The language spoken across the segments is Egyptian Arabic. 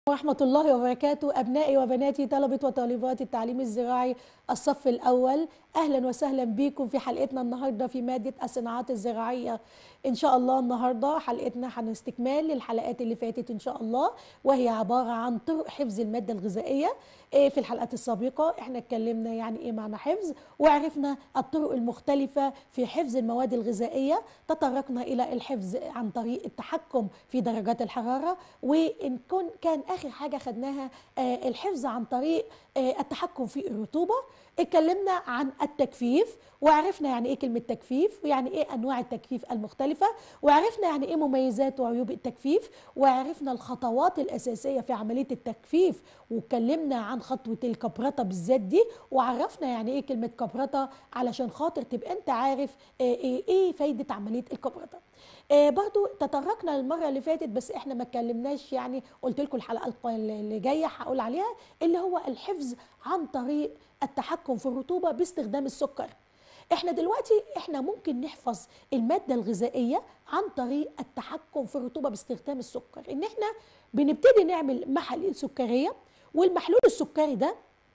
ورحمة الله وبركاته أبنائي وبناتي طلبة وطالبات التعليم الزراعي الصف الأول أهلا وسهلا بكم في حلقتنا النهاردة في مادة الصناعات الزراعية إن شاء الله النهاردة حلقتنا هنستكمال للحلقات اللي فاتت إن شاء الله وهي عبارة عن طرق حفظ المادة الغذائية إيه في الحلقات السابقة احنا اتكلمنا يعني ايه معنى حفظ وعرفنا الطرق المختلفة في حفظ المواد الغذائية تطرقنا إلى الحفظ عن طريق التحكم في درجات الحرارة وإن كن كان آخر حاجة خدناها آه الحفظ عن طريق آه التحكم في الرطوبة اتكلمنا عن التجفيف وعرفنا يعني ايه كلمة تجفيف ويعني ايه انواع التجفيف المختلفة وعرفنا يعني ايه مميزات وعيوب التجفيف وعرفنا الخطوات الاساسية في عملية التجفيف واتكلمنا عن خطوة الكبرطة بالذات دي وعرفنا يعني ايه كلمة كبرطة علشان خاطر تبقى انت عارف ايه, إيه فايدة عملية الكبرطة آه برضو تطرقنا المره اللي فاتت بس احنا ما اتكلمناش يعني قلت لكم الحلقه اللي جايه هقول عليها اللي هو الحفظ عن طريق التحكم في الرطوبه باستخدام السكر احنا دلوقتي احنا ممكن نحفظ الماده الغذائيه عن طريق التحكم في الرطوبه باستخدام السكر ان احنا بنبتدي نعمل محاليل سكريه والمحلول السكري ده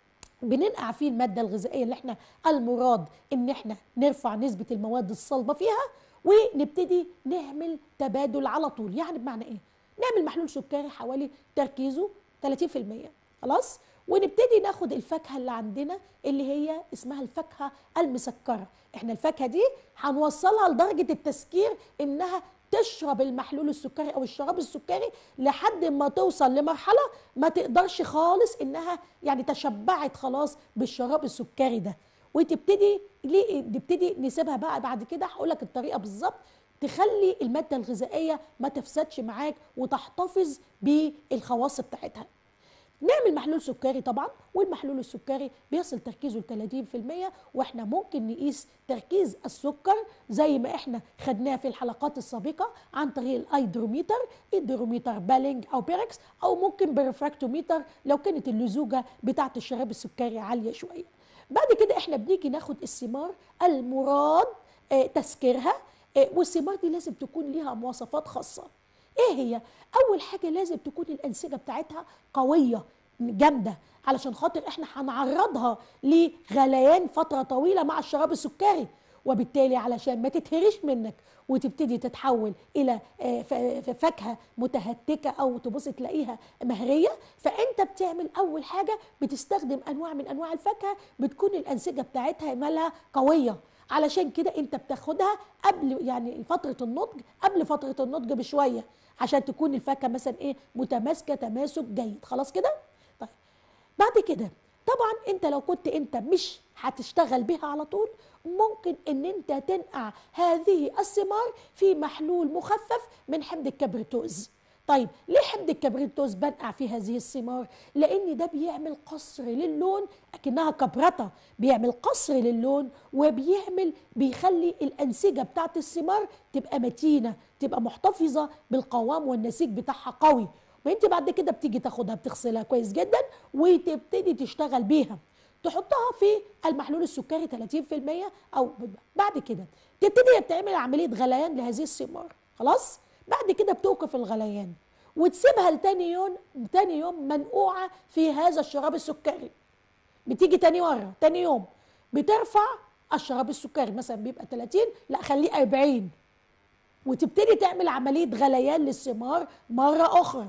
بننقع فيه الماده الغذائيه اللي احنا المراد ان احنا نرفع نسبه المواد الصلبه فيها ونبتدي نعمل تبادل على طول يعني بمعنى ايه نعمل محلول سكري حوالي تركيزه 30% خلاص ونبتدي ناخد الفاكهه اللي عندنا اللي هي اسمها الفاكهه المسكره احنا الفاكهه دي هنوصلها لدرجه التسكير انها تشرب المحلول السكري او الشراب السكري لحد ما توصل لمرحله ما تقدرش خالص انها يعني تشبعت خلاص بالشراب السكري ده وتبتدي ليه نبتدي نسيبها بقى بعد كده هقول لك الطريقه بالظبط تخلي الماده الغذائيه ما تفسدش معاك وتحتفظ بالخواص بتاعتها نعمل محلول سكري طبعا والمحلول السكري بيصل تركيزه ل 30% واحنا ممكن نقيس تركيز السكر زي ما احنا خدناه في الحلقات السابقه عن طريق الايدروميتر ايدروميتر بالينج او بيركس او ممكن بريفراكتوميتر لو كانت اللزوجه بتاعه الشراب السكري عاليه شويه بعد كده احنا بنيجي ناخد الثمار المراد اه تسكيرها اه والثمار دي لازم تكون ليها مواصفات خاصه ايه هي اول حاجه لازم تكون الانسجه بتاعتها قويه جامده علشان خاطر احنا هنعرضها لغليان فتره طويله مع الشراب السكري وبالتالي علشان ما تتهرش منك وتبتدي تتحول الى فاكهه متهتكه او تبص تلاقيها مهريه فانت بتعمل اول حاجه بتستخدم انواع من انواع الفاكهه بتكون الانسجه بتاعتها مالها قويه علشان كده انت بتاخدها قبل يعني فتره النضج قبل فتره النضج بشويه عشان تكون الفاكهه مثلا ايه متماسكه تماسك جيد خلاص كده طيب بعد كده طبعا انت لو كنت انت مش هتشتغل بها على طول ممكن ان انت تنقع هذه الثمار في محلول مخفف من حمض الكبريتوز طيب ليه حمض الكبريتوز بنقع في هذه الثمار لان ده بيعمل قصر للون اكنها كبرته بيعمل قصر للون وبيعمل بيخلي الانسجه بتاعت الثمار تبقى متينه تبقى محتفظه بالقوام والنسيج بتاعها قوي وانت بعد كده بتيجي تاخدها بتغسلها كويس جدا وتبتدي تشتغل بيها تحطها في المحلول السكري 30% او بعد كده تبتدي تعمل عمليه غليان لهذه الثمار خلاص بعد كده بتوقف الغليان وتسيبها لتاني يوم تاني يوم منقوعه في هذا الشراب السكري بتيجي تاني مره تاني يوم بترفع الشراب السكري مثلا بيبقى 30 لا خليه 40 وتبتدي تعمل عمليه غليان للثمار مره اخرى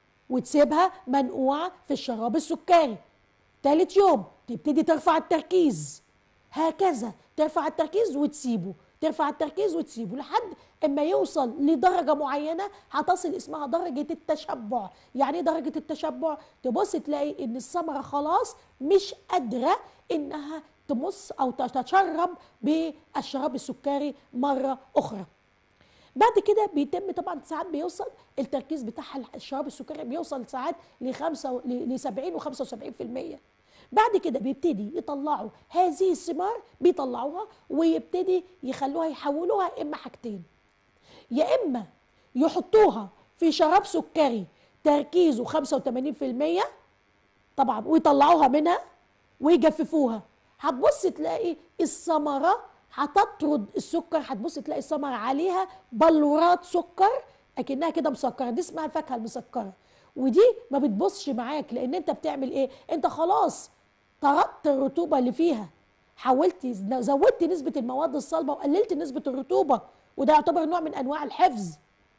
وتسيبها منقوعه في الشراب السكري ثالث يوم تبتدي ترفع التركيز هكذا ترفع التركيز وتسيبه ترفع التركيز وتسيبه لحد اما يوصل لدرجه معينه هتصل اسمها درجه التشبع يعني ايه درجه التشبع تبص تلاقي ان الثمره خلاص مش قادره انها تمص او تتشرب بالشراب السكري مره اخرى بعد كده بيتم طبعا ساعات بيوصل التركيز بتاعها الشراب السكري بيوصل ساعات ل 5 ل 70 و 75% بعد كده بيبتدي يطلعوا هذه الثمار بيطلعوها ويبتدي يخلوها يحولوها اما حاجتين يا اما يحطوها في شراب سكري تركيزه 85% طبعا ويطلعوها منها ويجففوها هتبص تلاقي الثمره هتطرد السكر هتبص تلاقي الثمره عليها بلورات سكر اكنها كده مسكره دي اسمها الفاكهه المسكره ودي ما بتبصش معاك لان انت بتعمل ايه انت خلاص طردت الرطوبه اللي فيها حاولت زودت نسبه المواد الصلبه وقللت نسبه الرطوبه وده يعتبر نوع من انواع الحفظ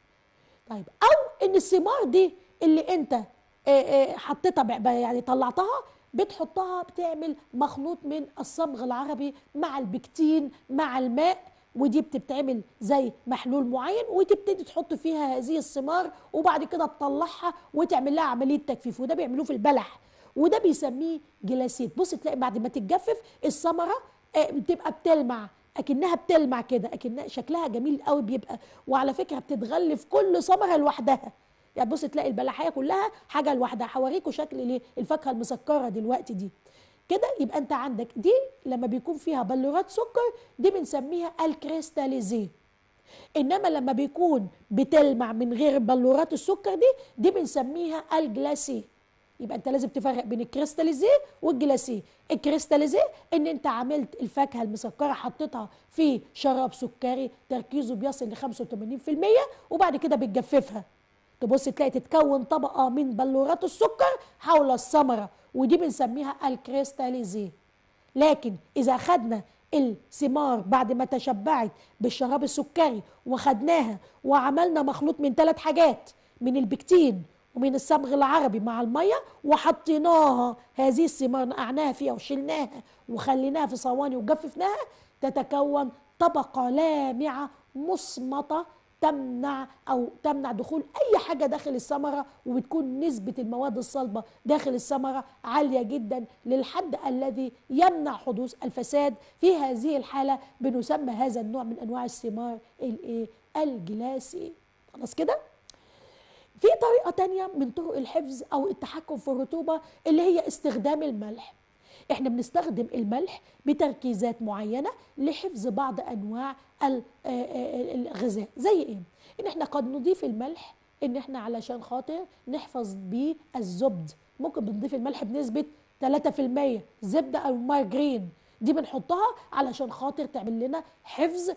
طيب او ان الثمار دي اللي انت آه، آه، حطيتها يعني طلعتها بتحطها بتعمل مخلوط من الصبغ العربي مع البكتين مع الماء ودي بتتعمل زي محلول معين وتبتدي تحط فيها هذه الثمار وبعد كده تطلعها وتعمل لها عمليه تجفيف وده بيعملوه في البلح وده بيسميه جلاسيت بص تلاقي بعد ما تتجفف الثمره آه، بتبقى بتلمع اكنها بتلمع كده اكنها شكلها جميل قوي بيبقى وعلى فكره بتتغلف كل ثمره لوحدها يعني بص تلاقي البلحيه كلها حاجه لوحدها هوريكم شكل ليه الفاكهه المسكره دلوقتي دي كده يبقى انت عندك دي لما بيكون فيها بلورات سكر دي بنسميها الكريستاليزي انما لما بيكون بتلمع من غير بلورات السكر دي دي بنسميها الجلاسي يبقى انت لازم تفرق بين الكريستاليزي والجلاسي الكريستاليزي ان انت عملت الفاكهه المسكره حطيتها في شراب سكري تركيزه بيصل ل 85% وبعد كده بتجففها تبص تلاقي تتكون طبقه من بلورات السكر حول الثمره ودي بنسميها الكريستاليزي لكن اذا خدنا الثمار بعد ما تشبعت بالشراب السكري وخدناها وعملنا مخلوط من ثلاث حاجات من البكتين ومن الصبغ العربي مع الميه وحطيناها هذه الثمار نقعناها فيها وشلناها وخليناها في صواني وجففناها تتكون طبقه لامعه مصمطه تمنع او تمنع دخول اي حاجه داخل الثمره وبتكون نسبه المواد الصلبه داخل الثمره عاليه جدا للحد الذي يمنع حدوث الفساد في هذه الحاله بنسمى هذا النوع من انواع الثمار الايه الجلاسي خلاص كده في طريقه تانية من طرق الحفظ او التحكم في الرطوبه اللي هي استخدام الملح احنا بنستخدم الملح بتركيزات معينه لحفظ بعض انواع آه، آه، الغذاء زي ايه ان احنا قد نضيف الملح ان احنا علشان خاطر نحفظ بيه الزبد ممكن بنضيف الملح بنسبه 3% زبده او مارجرين دي بنحطها علشان خاطر تعمل لنا حفظ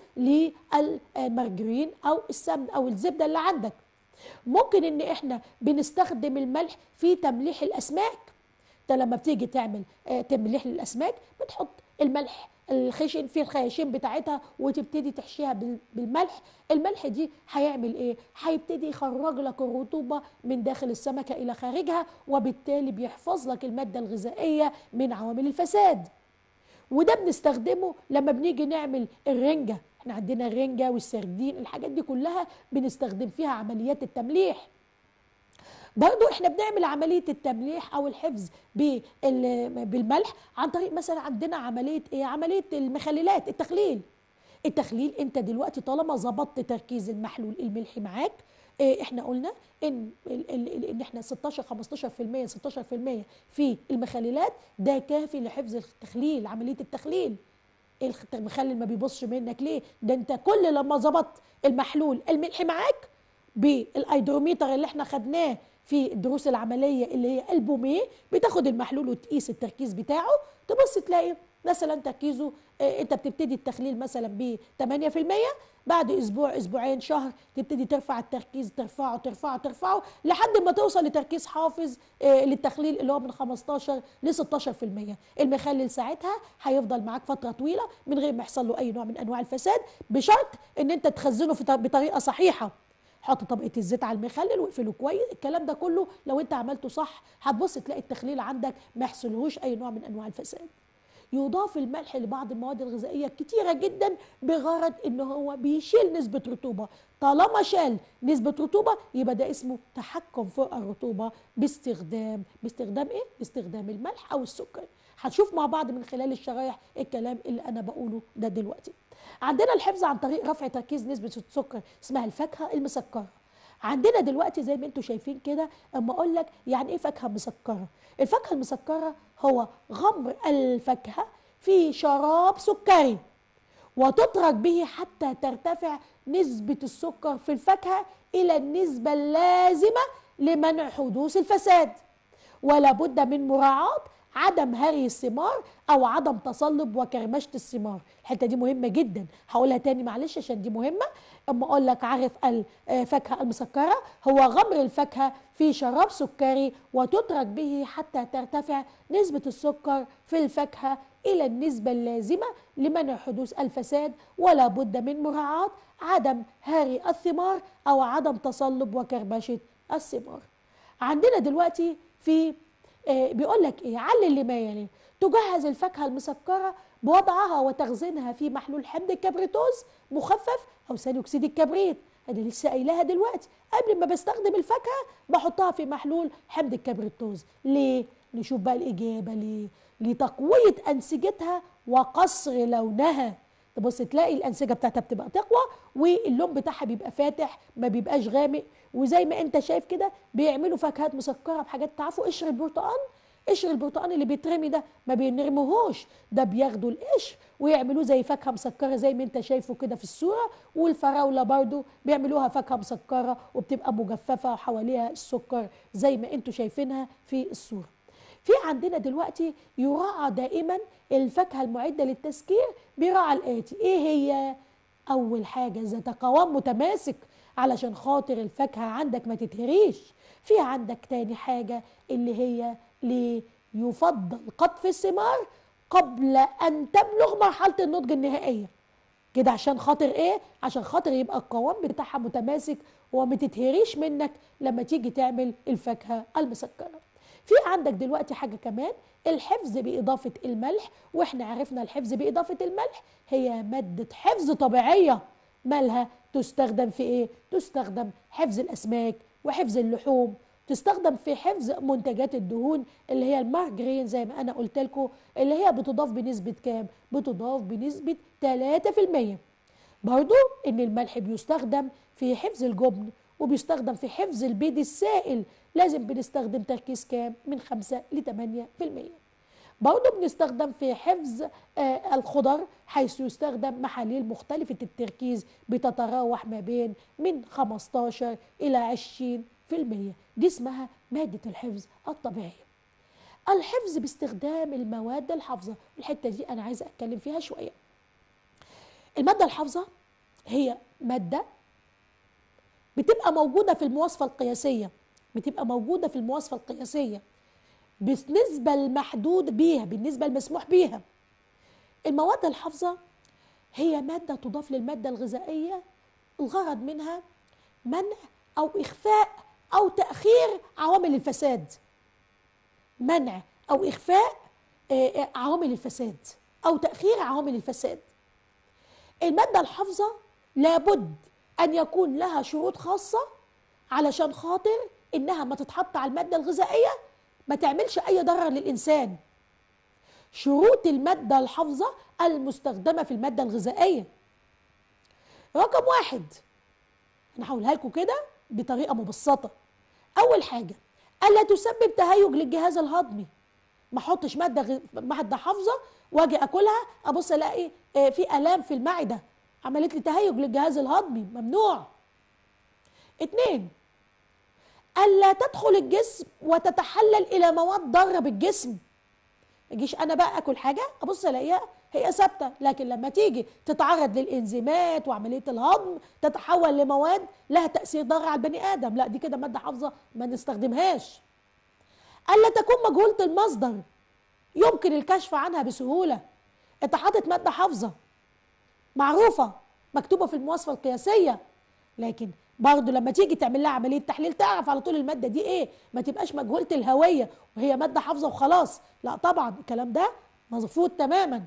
للمارجرين او السمن او الزبده اللي عندك ممكن ان احنا بنستخدم الملح في تمليح الاسماك انت لما بتيجي تعمل آه، تمليح للاسماك بتحط الملح الخشن في الخياشيم بتاعتها وتبتدي تحشيها بالملح الملح دي هيعمل ايه هيبتدي يخرج لك الرطوبه من داخل السمكه الى خارجها وبالتالي بيحفظ لك الماده الغذائيه من عوامل الفساد وده بنستخدمه لما بنيجي نعمل الرنجه احنا عندنا الرنجه والسردين الحاجات دي كلها بنستخدم فيها عمليات التمليح برضو احنا بنعمل عمليه التمليح او الحفظ بالملح عن طريق مثلا عندنا عمليه ايه عمليه المخللات التخليل التخليل انت دلوقتي طالما ظبطت تركيز المحلول الملحي معاك إيه احنا قلنا ان ان احنا 16 15% 16% في المخللات ده كافي لحفظ التخليل عمليه التخليل المخلل ما بيبصش منك ليه ده انت كل لما ظبطت المحلول الملحي معاك بالايدروميتر اللي احنا خدناه في الدروس العمليه اللي هي البوميه بتاخد المحلول وتقيس التركيز بتاعه تبص تلاقي مثلا تركيزه اه انت بتبتدي التخليل مثلا ب 8% بعد اسبوع اسبوعين شهر تبتدي ترفع التركيز ترفعه ترفعه ترفعه لحد ما توصل لتركيز حافظ اه للتخليل اللي هو من 15 ل 16% المخلل ساعتها هيفضل معاك فتره طويله من غير ما يحصل له اي نوع من انواع الفساد بشرط ان انت تخزنه بطريقه صحيحه حط طبقه الزيت على المخلل واقفله كويس الكلام ده كله لو انت عملته صح هتبص تلاقي التخليل عندك ما يحصلهوش اي نوع من انواع الفساد يضاف الملح لبعض المواد الغذائيه كتيره جدا بغرض ان هو بيشيل نسبه رطوبه طالما شال نسبه رطوبه يبقى ده اسمه تحكم في الرطوبه باستخدام باستخدام ايه باستخدام الملح او السكر هنشوف مع بعض من خلال الشرايح الكلام اللي انا بقوله ده دلوقتي عندنا الحفظ عن طريق رفع تركيز نسبه السكر اسمها الفاكهه المسكره عندنا دلوقتي زي ما انتم شايفين كده اما اقول لك يعني ايه فاكهه مسكره الفاكهه المسكره هو غمر الفاكهه في شراب سكري وتترك به حتى ترتفع نسبة السكر في الفاكهة إلى النسبة اللازمة لمنع حدوث الفساد ولا بد من مراعاة عدم هري الثمار او عدم تصلب وكرمشه الثمار الحته دي مهمه جدا هقولها تاني معلش عشان دي مهمه اما اقول لك عارف الفاكهه المسكره هو غمر الفاكهه في شراب سكري وتترك به حتى ترتفع نسبه السكر في الفاكهه الى النسبه اللازمه لمنع حدوث الفساد ولا بد من مراعاه عدم هري الثمار او عدم تصلب وكرمشه الثمار عندنا دلوقتي في آه بيقول لك ايه علل لما يلي تجهز الفاكهه المسكره بوضعها وتخزينها في محلول حمض الكبريتوز مخفف او ثاني اكسيد الكبريت انا لسه قايلها دلوقتي قبل ما بستخدم الفاكهه بحطها في محلول حمض الكبريتوز ليه نشوف بقى الاجابه ليه لتقويه انسجتها وقصر لونها تبص تلاقي الانسجه بتاعتها بتبقى تقوى واللون بتاعها بيبقى فاتح ما بيبقاش غامق وزي ما انت شايف كده بيعملوا فاكهات مسكره بحاجات تعرفوا قشر البرتقال قشر البرتقال اللي بيترمي ده ما بينرموهوش ده بياخدوا القشر ويعملوه زي فاكهه مسكره زي ما انت شايفه كده في الصوره والفراوله برضو بيعملوها فاكهه مسكره وبتبقى مجففه وحواليها السكر زي ما انتوا شايفينها في الصوره في عندنا دلوقتي يراعى دائما الفاكهه المعده للتسكير بيراعى الاتي ايه هي اول حاجه ذات قوام متماسك علشان خاطر الفاكهه عندك ما تتهريش في عندك تاني حاجه اللي هي ليه يفضل قطف الثمار قبل ان تبلغ مرحله النضج النهائيه كده عشان خاطر ايه عشان خاطر يبقى القوام بتاعها متماسك وما تتهريش منك لما تيجي تعمل الفاكهه المسكره في عندك دلوقتي حاجه كمان الحفظ باضافه الملح واحنا عرفنا الحفظ باضافه الملح هي ماده حفظ طبيعيه مالها تستخدم في ايه تستخدم حفظ الاسماك وحفظ اللحوم تستخدم في حفظ منتجات الدهون اللي هي المارجرين زي ما انا قلت لكم اللي هي بتضاف بنسبه كام بتضاف بنسبه 3% برضو ان الملح بيستخدم في حفظ الجبن وبيستخدم في حفظ البيض السائل لازم بنستخدم تركيز كام من 5 ل 8% برضه بنستخدم في حفظ آه الخضر حيث يستخدم محاليل مختلفة التركيز بتتراوح ما بين من 15 إلى 20% دي اسمها مادة الحفظ الطبيعية الحفظ باستخدام المواد الحافظة الحتة دي أنا عايزة أتكلم فيها شوية المادة الحافظة هي مادة بتبقى موجودة في المواصفة القياسية بتبقى موجودة في المواصفة القياسية بالنسبة المحدود بيها بالنسبة المسموح بيها المواد الحافظة هي مادة تضاف للمادة الغذائية الغرض منها منع أو إخفاء أو تأخير عوامل الفساد منع أو إخفاء عوامل الفساد أو تأخير عوامل الفساد المادة الحافظة لابد أن يكون لها شروط خاصة علشان خاطر إنها ما تتحط على المادة الغذائية ما تعملش أي ضرر للإنسان شروط المادة الحافظة المستخدمة في المادة الغذائية رقم واحد أنا هقولها لكم كده بطريقة مبسطة أول حاجة ألا تسبب تهيج للجهاز الهضمي ما احطش ماده غ... ماده حافظه واجي اكلها ابص الاقي آه في الام في المعده عملت لي تهيج للجهاز الهضمي ممنوع اتنين الا تدخل الجسم وتتحلل الى مواد ضاره بالجسم ما اجيش انا بقى اكل حاجه ابص الاقيها هي ثابته لكن لما تيجي تتعرض للانزيمات وعمليه الهضم تتحول لمواد لها تاثير ضار على البني ادم لا دي كده ماده حافظه ما نستخدمهاش الا تكون مجهوله المصدر يمكن الكشف عنها بسهوله انت حاطط ماده حافظه معروفه مكتوبه في المواصفه القياسيه لكن برضه لما تيجي تعمل لها عمليه تحليل تعرف على طول الماده دي ايه ما تبقاش مجهوله الهويه وهي ماده حافظه وخلاص لا طبعا الكلام ده مرفوض تماما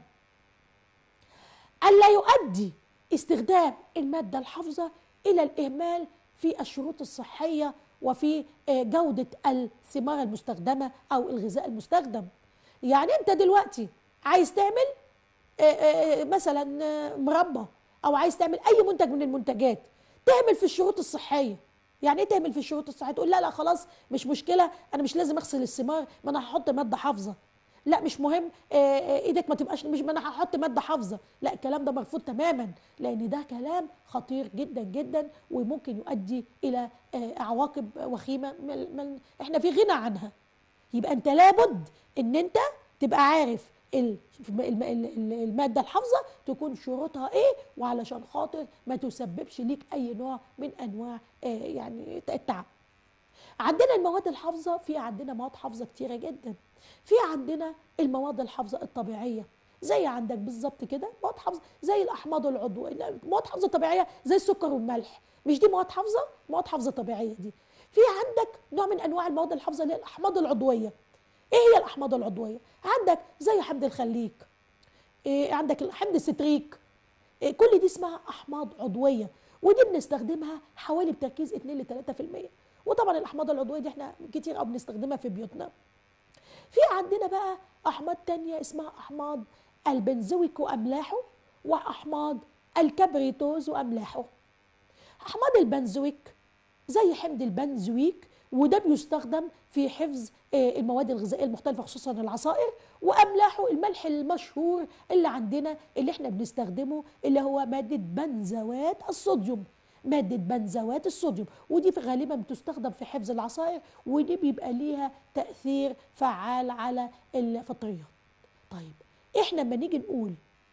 الا يؤدي استخدام الماده الحافظه الى الاهمال في الشروط الصحيه وفي جوده الثمار المستخدمه او الغذاء المستخدم يعني انت دلوقتي عايز تعمل مثلا مربى او عايز تعمل اي منتج من المنتجات تعمل في الشروط الصحيه يعني ايه تعمل في الشروط الصحيه تقول لا لا خلاص مش مشكله انا مش لازم اغسل الثمار ما انا هحط ماده حافظه لا مش مهم ايدك ما تبقاش مش ما انا هحط ماده حافظه لا الكلام ده مرفوض تماما لان ده كلام خطير جدا جدا وممكن يؤدي الى عواقب وخيمه من احنا في غنى عنها يبقى انت لابد ان انت تبقى عارف ال- الم- ال- الماده الحافظه تكون شروطها ايه وعلشان خاطر ما تسببش ليك اي نوع من انواع آه، يعني التعب عندنا المواد الحافظه في عندنا مواد حافظه كتيره جدا في عندنا المواد الحافظه الطبيعيه زي عندك بالظبط كده مواد حافظه زي الاحماض العضويه لا، مواد حافظه طبيعيه زي السكر والملح مش دي مواد حافظه مواد حافظه طبيعيه دي في عندك نوع من انواع المواد الحافظه اللي هي الاحماض العضويه ايه هي الاحماض العضويه عندك زي حمض الخليك إيه عندك حمض الستريك إيه كل دي اسمها احماض عضويه ودي بنستخدمها حوالي بتركيز 2 ل 3% وطبعا الاحماض العضويه دي احنا كتير قوي بنستخدمها في بيوتنا في عندنا بقى احماض تانية اسمها احماض البنزويك واملاحه واحماض الكبريتوز واملاحه احماض البنزويك زي حمض البنزويك وده بيستخدم في حفظ آه، المواد الغذائيه المختلفه خصوصا العصائر واملاحه الملح المشهور اللي عندنا اللي احنا بنستخدمه اللي هو ماده بنزوات الصوديوم ماده بنزوات الصوديوم ودي في غالبا بتستخدم في حفظ العصائر ودي بيبقى ليها تاثير فعال على الفطريات طيب احنا لما نيجي نقول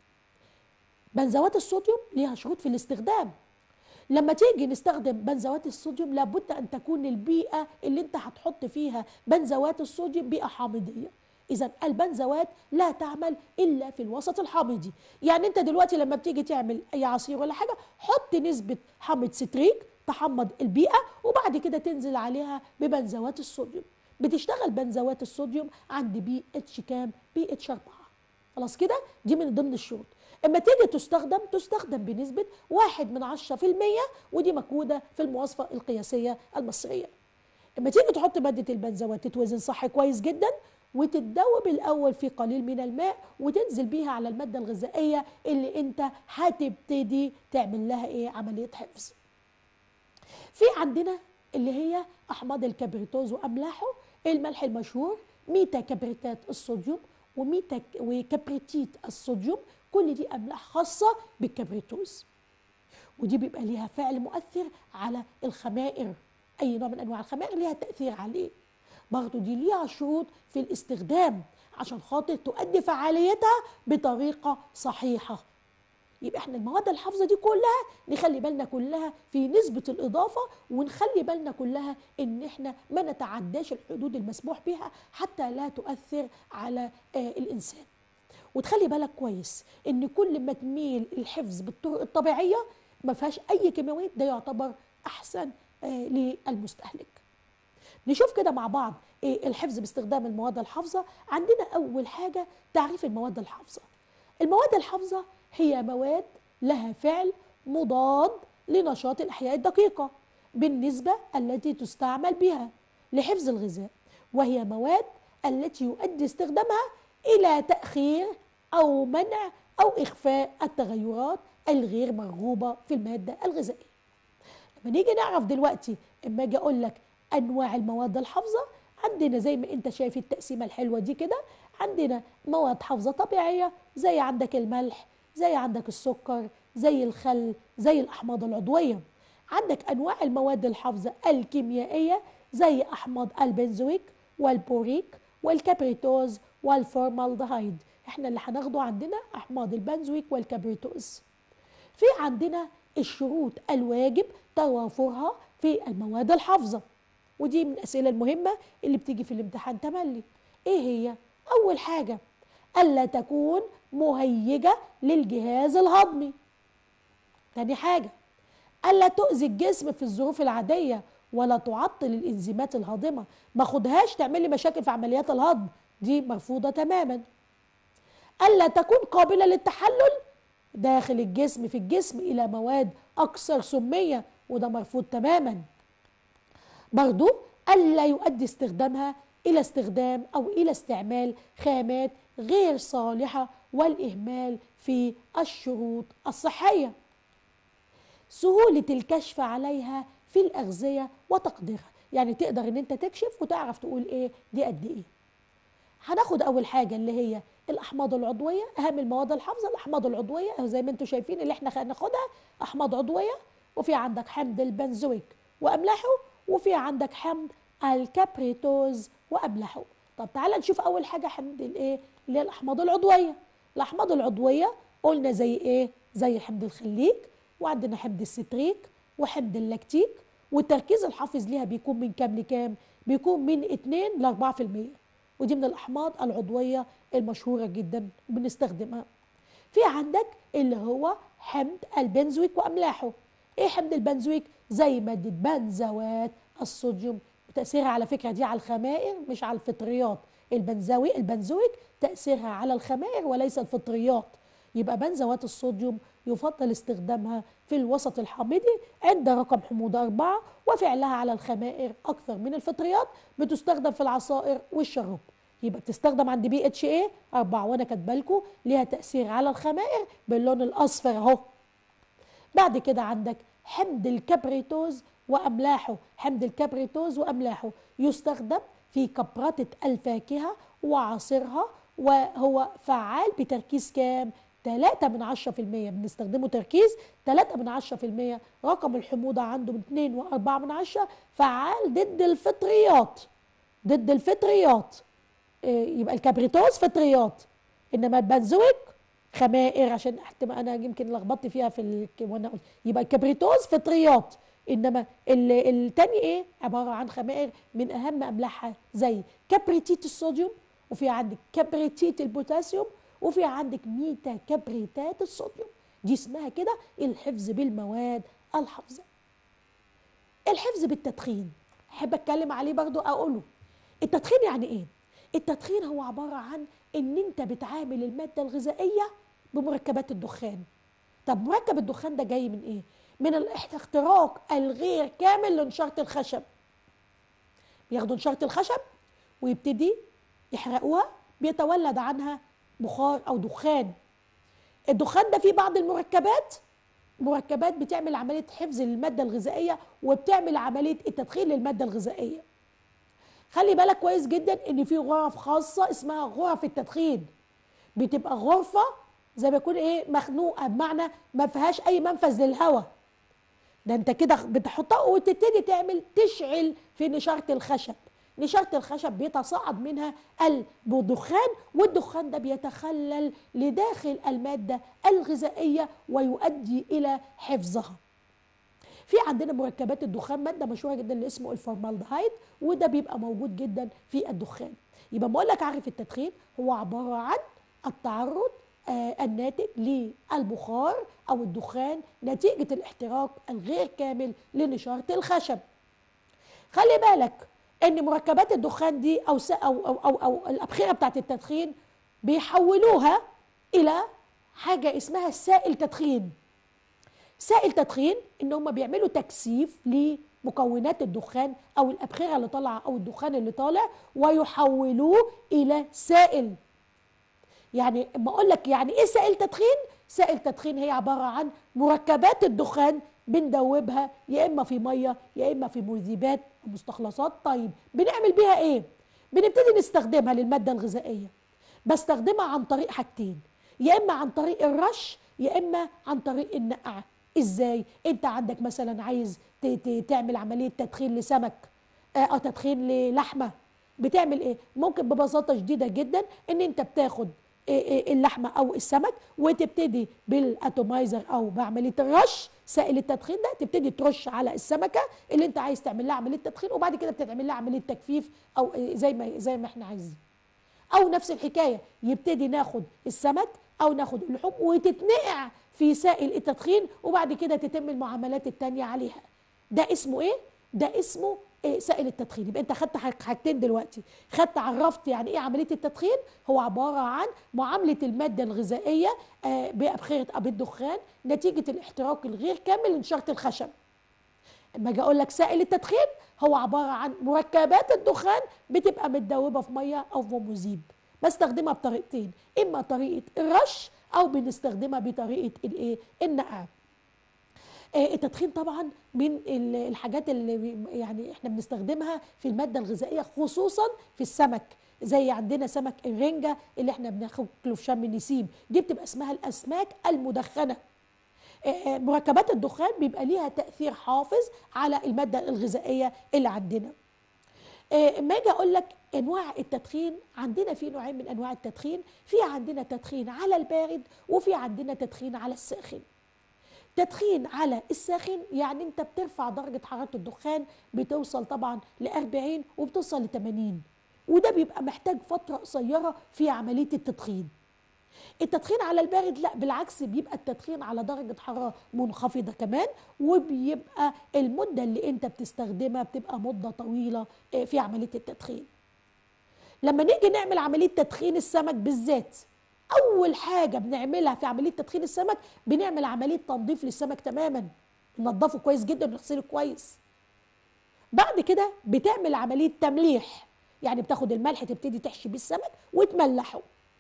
بنزوات الصوديوم ليها شروط في الاستخدام لما تيجي نستخدم بنزوات الصوديوم لابد ان تكون البيئه اللي انت هتحط فيها بنزوات الصوديوم بيئه حامضيه اذا البنزوات لا تعمل الا في الوسط الحامضي يعني انت دلوقتي لما بتيجي تعمل اي عصير ولا حاجه حط نسبه حامض ستريك تحمض البيئه وبعد كده تنزل عليها ببنزوات الصوديوم بتشتغل بنزوات الصوديوم عند بي اتش كام بي اتش 4 خلاص كده دي من ضمن الشروط اما تيجي تستخدم تستخدم بنسبة واحد من عشرة في المية ودي مكودة في المواصفة القياسية المصرية اما تيجي تحط مادة البنزوات تتوزن صح كويس جدا وتتدوب الأول في قليل من الماء وتنزل بيها على المادة الغذائية اللي انت هتبتدي تعمل لها ايه عملية حفظ في عندنا اللي هي احماض الكبريتوز واملاحه الملح المشهور ميتا كبريتات الصوديوم وميتا وكبريتيت الصوديوم كل دي املاح خاصه بالكبريتوز ودي بيبقى ليها فعل مؤثر على الخمائر اي نوع من انواع الخمائر ليها تاثير عليه برضه دي ليها شروط في الاستخدام عشان خاطر تؤدي فعاليتها بطريقه صحيحه يبقى احنا المواد الحافظه دي كلها نخلي بالنا كلها في نسبه الاضافه ونخلي بالنا كلها ان احنا ما نتعداش الحدود المسموح بها حتى لا تؤثر على آه الانسان وتخلي بالك كويس ان كل ما تميل الحفظ بالطرق الطبيعيه ما فيهاش اي كيماويات ده يعتبر احسن آه للمستهلك نشوف كده مع بعض إيه الحفظ باستخدام المواد الحافظه عندنا اول حاجه تعريف المواد الحافظه المواد الحافظه هي مواد لها فعل مضاد لنشاط الاحياء الدقيقه بالنسبه التي تستعمل بها لحفظ الغذاء وهي مواد التي يؤدي استخدامها الى تاخير او منع او اخفاء التغيرات الغير مرغوبه في الماده الغذائيه لما نيجي نعرف دلوقتي اما اجي اقول لك انواع المواد الحافظه عندنا زي ما انت شايف التقسيمه الحلوه دي كده عندنا مواد حافظه طبيعيه زي عندك الملح زي عندك السكر زي الخل زي الاحماض العضويه عندك انواع المواد الحافظه الكيميائيه زي احماض البنزويك والبوريك والكبريتوز والفورمالدهيد احنا اللي هناخده عندنا احماض البنزويك والكبريتوز في عندنا الشروط الواجب توافرها في المواد الحافظه ودي من الاسئله المهمه اللي بتيجي في الامتحان تملي ايه هي اول حاجه الا تكون مهيجه للجهاز الهضمي تاني حاجه الا تؤذي الجسم في الظروف العاديه ولا تعطل الانزيمات الهاضمه ما خدهاش تعمل لي مشاكل في عمليات الهضم دي مرفوضه تماما الا تكون قابله للتحلل داخل الجسم في الجسم الى مواد اكثر سميه وده مرفوض تماما برضو الا يؤدي استخدامها الى استخدام او الى استعمال خامات غير صالحه والاهمال في الشروط الصحيه سهوله الكشف عليها في الاغذيه وتقديرها يعني تقدر ان انت تكشف وتعرف تقول ايه دي قد ايه هناخد اول حاجه اللي هي الاحماض العضويه اهم المواد الحافظه الاحماض العضويه زي ما انتم شايفين اللي احنا هناخدها احماض عضويه وفي عندك حمض البنزويك واملاحه وفي عندك حمض الكابريتوز واملاحه طب تعالى نشوف اول حاجه حمض الايه اللي هي الاحماض العضويه الاحماض العضويه قلنا زي ايه زي حمض الخليك وعندنا حمض الستريك وحمض اللاكتيك والتركيز الحافظ ليها بيكون من كام لكام بيكون من 2 ل 4% ودي من الاحماض العضويه المشهوره جدا وبنستخدمها في عندك اللي هو حمض البنزويك واملاحه ايه حمض البنزويك زي ماده بنزوات الصوديوم وتاثيرها على فكره دي على الخمائر مش على الفطريات البنزوي البنزويك تاثيرها على الخمائر وليس الفطريات يبقى بنزوات الصوديوم يفضل استخدامها في الوسط الحامضي عند رقم حموضة أربعة وفعلها على الخمائر أكثر من الفطريات بتستخدم في العصائر والشراب يبقى بتستخدم عند بي اتش اي 4 وانا كاتبه لكم ليها تاثير على الخمائر باللون الاصفر اهو بعد كده عندك حمض الكبريتوز واملاحه حمض الكبريتوز واملاحه يستخدم في كبرتة الفاكهة وعصيرها وهو فعال بتركيز كام 3 من 10% بنستخدمه تركيز 3 من 10% رقم الحموضة عنده من 2 و4 من 10 فعال ضد الفطريات ضد الفطريات إيه، يبقى الكبريتوز فطريات انما البنزويك خمائر عشان احتمال انا يمكن لخبطت فيها في ال... وانا قلت يبقى الكبريتوز فطريات انما ال... التاني ايه عباره عن خمائر من اهم املاحها زي كبريتيت الصوديوم وفي عندك كبريتيت البوتاسيوم وفي عندك ميتا كبريتات الصوديوم دي اسمها كده الحفظ بالمواد الحافظه الحفظ بالتدخين احب اتكلم عليه برضو اقوله التدخين يعني ايه التدخين هو عباره عن ان انت بتعامل الماده الغذائيه بمركبات الدخان طب مركب الدخان ده جاي من ايه من الاحتراق الغير كامل لنشاره الخشب بياخدوا نشاره الخشب ويبتدي يحرقوها بيتولد عنها بخار او دخان الدخان ده فيه بعض المركبات مركبات بتعمل عمليه حفظ للماده الغذائيه وبتعمل عمليه التدخين للماده الغذائيه خلي بالك كويس جدا ان في غرف خاصه اسمها غرف التدخين بتبقى غرفه زي ما يكون ايه مخنوقه بمعنى ما فيهاش اي منفذ للهواء ده انت كده بتحطها وتبتدي تعمل تشعل في نشاره الخشب نشاره الخشب بيتصاعد منها الدخان والدخان ده بيتخلل لداخل الماده الغذائيه ويؤدي الى حفظها في عندنا مركبات الدخان ماده مشهوره جدا اللي اسمه الفورمالدهايد وده بيبقى موجود جدا في الدخان يبقى بقول لك عارف التدخين هو عباره عن التعرض آه الناتج للبخار او الدخان نتيجه الاحتراق الغير كامل لنشاره الخشب خلي بالك ان مركبات الدخان دي او او او او, أو الابخره بتاعت التدخين بيحولوها الى حاجه اسمها سائل تدخين سائل تدخين ان هم بيعملوا تكثيف لمكونات الدخان او الابخره اللي طالعه او الدخان اللي طالع ويحولوه الى سائل يعني اما اقول لك يعني ايه سائل تدخين سائل تدخين هي عباره عن مركبات الدخان بندوبها يا اما في ميه يا اما في مذيبات ومستخلصات طيب بنعمل بيها ايه بنبتدي نستخدمها للماده الغذائيه بستخدمها عن طريق حاجتين يا اما عن طريق الرش يا اما عن طريق النقعه ازاي انت عندك مثلا عايز تعمل عمليه تدخين لسمك آه، او تدخين للحمه بتعمل ايه ممكن ببساطه شديده جدا ان انت بتاخد آه، آه، اللحمه او السمك وتبتدي بالاتومايزر او بعمليه الرش سائل التدخين ده تبتدي ترش على السمكه اللي انت عايز تعمل لها عمليه تدخين وبعد كده بتعمل لها عمليه تجفيف او زي ما زي ما احنا عايزين او نفس الحكايه يبتدي ناخد السمك او ناخد اللحوم وتتنقع في سائل التدخين وبعد كده تتم المعاملات التانية عليها ده اسمه ايه ده اسمه إيه سائل التدخين يبقى انت خدت حاجتين دلوقتي خدت عرفت يعني ايه عمليه التدخين هو عباره عن معامله الماده الغذائيه آه بابخره بالدخان نتيجه الاحتراق الغير كامل لنشاره الخشب لما اجي اقول لك سائل التدخين هو عباره عن مركبات الدخان بتبقى متدوبه في ميه او في مذيب بستخدمها بطريقتين اما طريقه الرش او بنستخدمها بطريقه الايه النقع آه، التدخين طبعا من الحاجات اللي يعني احنا بنستخدمها في الماده الغذائيه خصوصا في السمك زي عندنا سمك الرنجه اللي احنا بناخده في شم النسيم دي بتبقى اسمها الاسماك المدخنه آه، مركبات الدخان بيبقى ليها تاثير حافظ على الماده الغذائيه اللي عندنا آه، اما اجي اقول لك انواع التدخين عندنا في نوعين من انواع التدخين في عندنا تدخين على البارد وفي عندنا تدخين على الساخن تدخين على الساخن يعني انت بترفع درجة حرارة الدخان بتوصل طبعا ل 40 وبتوصل ل 80 وده بيبقى محتاج فترة قصيرة في عملية التدخين التدخين على البارد لا بالعكس بيبقى التدخين على درجة حرارة منخفضة كمان وبيبقى المدة اللي انت بتستخدمها بتبقى مدة طويلة آه، في عملية التدخين لما نيجي نعمل عملية تدخين السمك بالذات أول حاجة بنعملها في عملية تدخين السمك بنعمل عملية تنظيف للسمك تماما ننضفه كويس جدا ونغسله كويس بعد كده بتعمل عملية تمليح يعني بتاخد الملح تبتدي تحشي بيه السمك وتملحه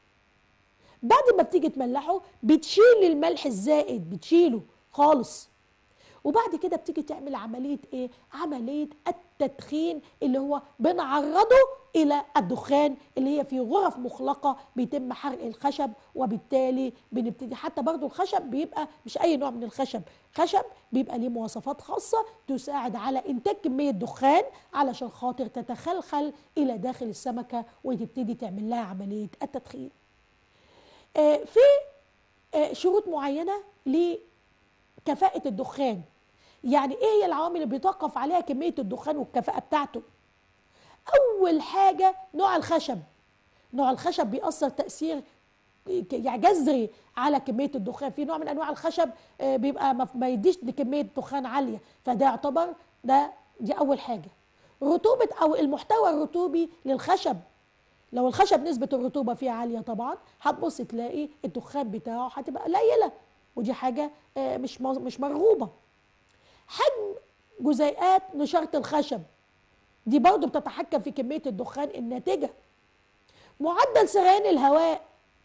بعد ما بتيجي تملحه بتشيل الملح الزائد بتشيله خالص وبعد كده بتيجي تعمل عملية ايه عملية التدخين اللي هو بنعرضه الى الدخان اللي هي في غرف مغلقة بيتم حرق الخشب وبالتالي بنبتدي حتى برضو الخشب بيبقى مش اي نوع من الخشب خشب بيبقى ليه مواصفات خاصة تساعد على انتاج كمية دخان علشان خاطر تتخلخل الى داخل السمكة وتبتدي تعمل لها عملية التدخين آه، في آه، شروط معينة لكفاءة الدخان يعني ايه هي العوامل اللي بيتوقف عليها كمية الدخان والكفاءة بتاعته اول حاجة نوع الخشب نوع الخشب بيأثر تأثير يعني جذري على كمية الدخان في نوع من انواع الخشب آه، بيبقى ما- ما يديش كمية دخان عالية فده يعتبر ده دي اول حاجة رطوبة او المحتوى الرطوبي للخشب لو الخشب نسبة الرطوبة فيه عالية طبعا هتبص تلاقي الدخان بتاعه هتبقى قليلة ودي حاجة آه، مش م- مش مرغوبة حجم جزيئات نشارة الخشب دي برضو بتتحكم في كمية الدخان الناتجة معدل سريان الهواء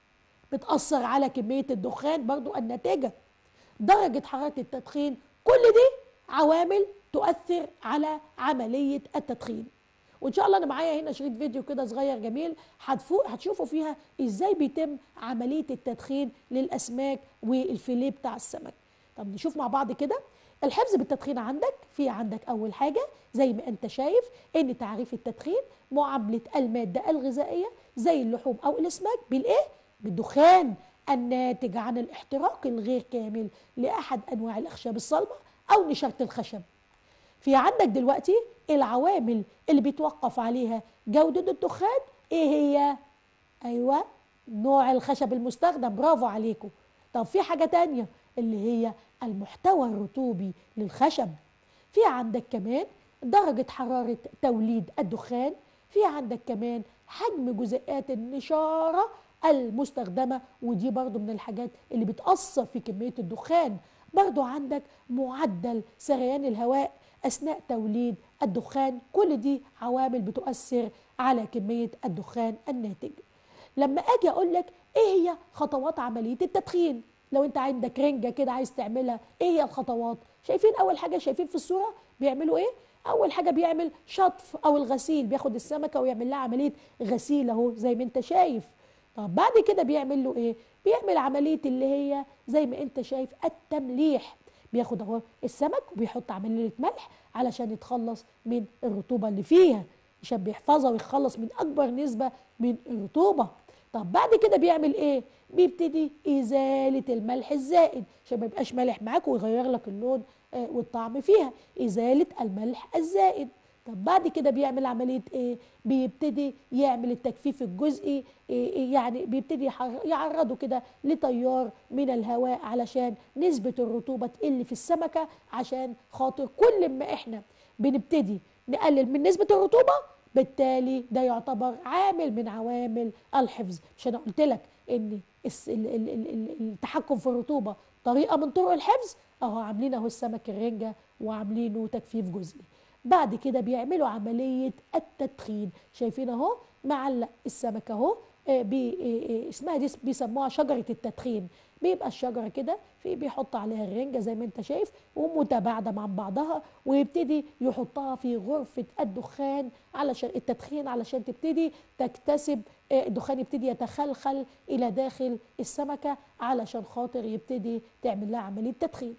بتأثر على كمية الدخان برضو الناتجة درجة حرارة التدخين كل دي عوامل تؤثر على عملية التدخين وان شاء الله انا معايا هنا شريط فيديو كده صغير جميل هتفو- هتشوفوا فيها ازاي بيتم عملية التدخين للاسماك والفيليه بتاع السمك طب نشوف مع بعض كده الحفظ بالتدخين عندك في عندك اول حاجة زي ما انت شايف ان تعريف التدخين معاملة المادة الغذائية زي اللحوم او الاسماك بالايه بالدخان الناتج عن الاحتراق الغير كامل لاحد انواع الاخشاب الصلبة او نشارة الخشب في عندك دلوقتي العوامل اللي بيتوقف عليها جودة الدخان ايه هي ايوه نوع الخشب المستخدم برافو عليكم طب في حاجة تانية اللي هي المحتوى الرطوبي للخشب في عندك كمان درجة حرارة توليد الدخان في عندك كمان حجم جزيئات النشارة المستخدمة ودي برضو من الحاجات اللي بتأثر في كمية الدخان برضو عندك معدل سريان الهواء أثناء توليد الدخان كل دي عوامل بتؤثر على كمية الدخان الناتج لما اجي اقول لك ايه هي خطوات عمليه التدخين لو انت عندك رنجه كده عايز تعملها ايه هي الخطوات شايفين اول حاجه شايفين في الصوره بيعملوا ايه اول حاجه بيعمل شطف او الغسيل بياخد السمكه ويعمل لها عمليه غسيل اهو زي ما انت شايف طب بعد كده بيعمل له ايه بيعمل عمليه اللي هي زي ما انت شايف التمليح بياخد اهو السمك وبيحط عمليه ملح علشان يتخلص من الرطوبه اللي فيها عشان بيحفظها ويخلص من اكبر نسبه من الرطوبه طب بعد كده بيعمل ايه بيبتدي ازاله الملح الزائد عشان ما يبقاش مالح معاك ويغير لك اللون آه، والطعم فيها ازاله الملح الزائد طب بعد كده بيعمل عمليه ايه بيبتدي يعمل التجفيف الجزئي إيه إيه يعني بيبتدي يحر- يعرضه كده لتيار من الهواء علشان نسبه الرطوبه تقل في السمكه عشان خاطر كل ما احنا بنبتدي نقلل من نسبه الرطوبه بالتالي ده يعتبر عامل من عوامل الحفظ مش انا قلت لك ان الس- ال- ال- ال- ال- التحكم في الرطوبه طريقه من طرق الحفظ اهو عاملين اهو السمك الرنجه وعاملينه تجفيف جزئي بعد كده بيعملوا عمليه التدخين شايفين اهو معلق السمك اهو آه، بي آه، آه، اسمها دي بيسموها شجره التدخين بيبقى الشجره كده في بيحط عليها الرنجه زي ما انت شايف ومتباعده مع بعضها ويبتدي يحطها في غرفه الدخان علشان التدخين علشان تبتدي تكتسب آه، الدخان يبتدي يتخلخل الى داخل السمكه علشان خاطر يبتدي تعمل لها عمليه تدخين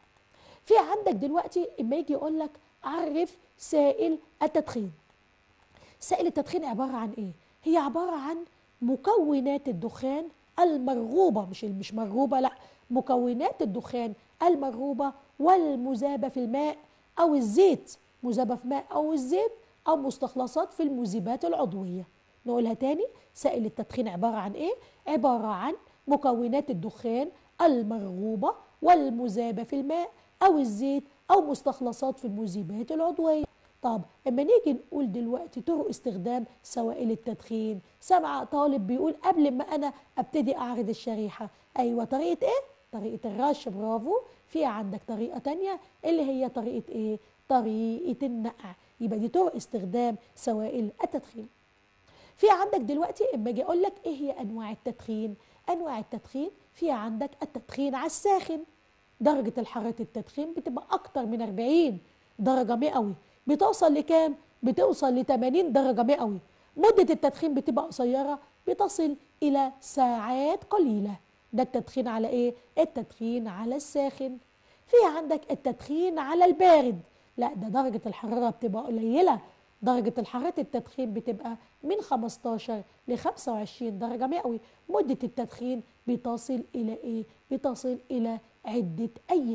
في عندك دلوقتي اما يجي يقول لك عرف سائل التدخين سائل التدخين عباره عن ايه هي عباره عن مكونات الدخان المرغوبه مش مش مرغوبه لا مكونات الدخان المرغوبه والمذابه في الماء او الزيت مذابه في ماء او الزيت او مستخلصات في المذيبات العضويه نقولها تاني سائل التدخين عباره عن ايه عباره عن مكونات الدخان المرغوبه والمذابه في الماء او الزيت او مستخلصات في المذيبات العضويه طب اما نيجي نقول دلوقتي طرق استخدام سوائل التدخين سمع طالب بيقول قبل ما انا ابتدي اعرض الشريحه ايوه طريقه ايه طريقه الرش برافو في عندك طريقه تانية اللي هي طريقه ايه طريقه النقع يبقى دي طرق استخدام سوائل التدخين في عندك دلوقتي اما اجي اقول لك ايه هي انواع التدخين انواع التدخين في عندك التدخين على الساخن درجه الحراره التدخين بتبقى اكتر من 40 درجه مئوي بتوصل لكام بتوصل ل 80 درجه مئوي مده التدخين بتبقى قصيره بتصل الى ساعات قليله ده التدخين على ايه التدخين على الساخن في عندك التدخين على البارد لا ده درجه الحراره بتبقى قليله درجة الحرارة التدخين بتبقى من 15 ل 25 درجة مئوي مدة التدخين بتصل إلى إيه؟ بتصل إلى عدة أيام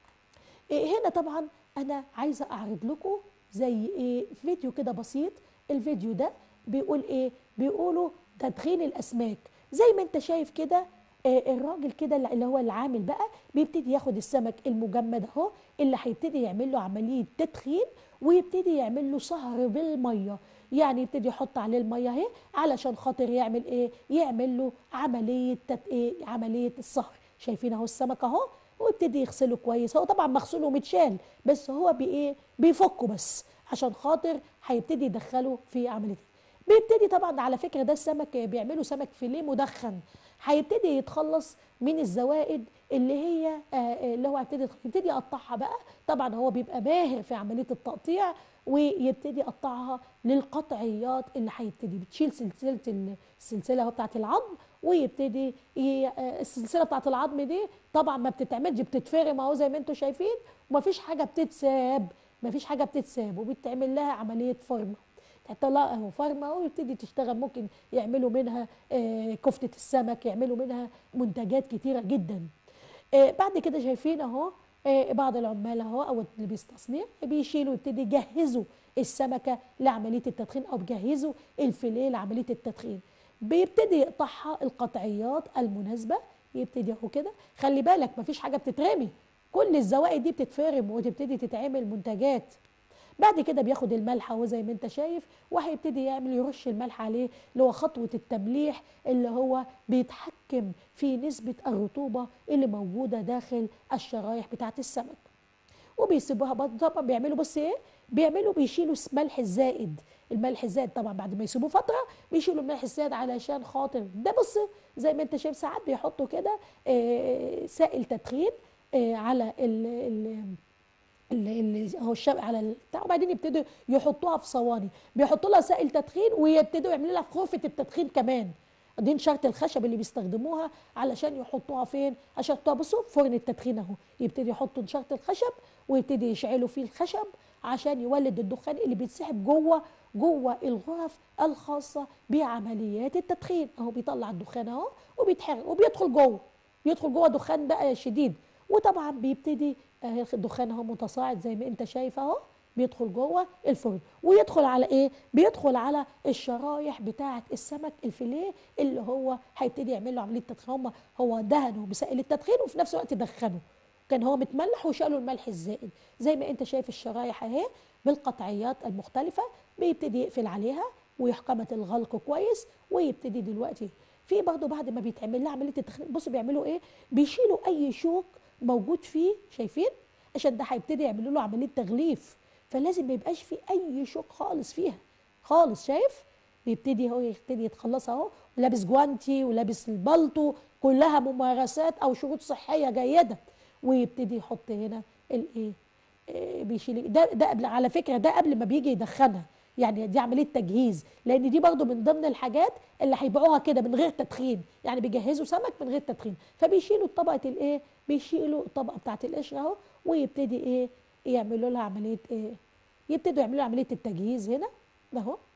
إيه هنا طبعا أنا عايزة أعرض لكم زي إيه فيديو كده بسيط الفيديو ده بيقول إيه؟ بيقولوا تدخين الأسماك زي ما أنت شايف كده آه الراجل كده اللي هو العامل بقى بيبتدي ياخد السمك المجمد اهو اللي هيبتدي يعمل له عمليه تدخين ويبتدي يعمل له صهر بالميه يعني يبتدي يحط عليه الميه اهي علشان خاطر يعمل ايه يعمل له عمليه تت... إيه؟ عمليه الصهر شايفين اهو السمك اهو ويبتدي يغسله كويس هو طبعا مغسول ومتشال بس هو بايه بيفكه بس عشان خاطر هيبتدي يدخله في عمليه بيبتدي طبعا على فكره ده السمك بيعملوا سمك فيليه مدخن هيبتدي يتخلص من الزوائد اللي هي آه اللي هو هيبتدي يبتدي يقطعها بقى طبعا هو بيبقى ماهر في عمليه التقطيع ويبتدي يقطعها للقطعيات اللي هيبتدي بتشيل سلسله السلسله بتاعت العظم ويبتدي السلسله بتاعت العظم دي طبعا ما بتتعملش بتتفرم اهو زي ما انتم شايفين ومفيش حاجه بتتساب مفيش حاجه بتتساب وبتعمل لها عمليه فرمه تحطها اهو فرمه ويبتدي تشتغل ممكن يعملوا منها آه كفته السمك يعملوا منها منتجات كتيره جدا آه بعد كده شايفين اهو آه بعض العمال اهو او اللي بيستصنع بيشيلوا يبتدي يجهزوا السمكه لعمليه التدخين او بيجهزوا الفيليه لعمليه التدخين بيبتدي يقطعها القطعيات المناسبه يبتدي اهو كده خلي بالك مفيش حاجه بتترمي كل الزوائد دي بتتفرم وتبتدي تتعمل منتجات بعد كده بياخد الملح اهو زي ما انت شايف وهيبتدي يعمل يرش الملح عليه اللي هو خطوه التمليح اللي هو بيتحكم في نسبه الرطوبه اللي موجوده داخل الشرايح بتاعه السمك وبيسيبوها برضه طبعا بيعملوا بص ايه بيعملوا بيشيلوا الملح الزائد الملح الزائد طبعا بعد ما يسيبوه فتره بيشيلوا الملح الزائد علشان خاطر ده بص زي ما انت شايف ساعات بيحطوا كده آه سائل تدخين آه على ال ال اللي هو الشبع على البتاع وبعدين يبتدوا يحطوها في صواني بيحطوا لها سائل تدخين ويبتدوا يعملوا لها في غرفه التدخين كمان دي نشاره الخشب اللي بيستخدموها علشان يحطوها فين عشان يحطوها بصوا فرن التدخين اهو يبتدي يحطوا نشاره الخشب ويبتدي يشعلوا فيه الخشب عشان يولد الدخان اللي بيتسحب جوه جوه الغرف الخاصه بعمليات التدخين اهو بيطلع الدخان اهو وبيتحرق وبيدخل جوه بيدخل جوه دخان بقى شديد وطبعا بيبتدي الدخان اهو متصاعد زي ما انت شايف اهو بيدخل جوه الفرن ويدخل على ايه بيدخل على الشرايح بتاعه السمك الفيليه اللي هو هيبتدي يعمل له عمليه تدخين هم هو دهنه بسائل التدخين وفي نفس الوقت دخنه كان هو متملح وشالوا الملح الزائد زي ما انت شايف الشرايح اهي بالقطعيات المختلفه بيبتدي يقفل عليها ويحكمة الغلق كويس ويبتدي دلوقتي في برضه بعد ما بيتعمل لها عمليه التدخين بصوا بيعملوا ايه بيشيلوا اي شوك موجود فيه شايفين عشان ده هيبتدي يعملوا له عمليه تغليف فلازم ما يبقاش في اي شوك خالص فيها خالص شايف بيبتدي هو يبتدي يتخلص اهو ولابس جوانتي ولابس البلطو كلها ممارسات او شروط صحيه جيده ويبتدي يحط هنا الايه إيه بيشيل ده ده قبل على فكره ده قبل ما بيجي يدخنها يعني دي عمليه تجهيز لان دي برضو من ضمن الحاجات اللي هيبيعوها كده من غير تدخين يعني بيجهزوا سمك من غير تدخين فبيشيلوا طبقه الايه بيشيلوا الطبقه بتاعه القشره اهو ويبتدي ايه يعملوا لها عمليه ايه يبتدوا يعملوا عمليه التجهيز هنا اهو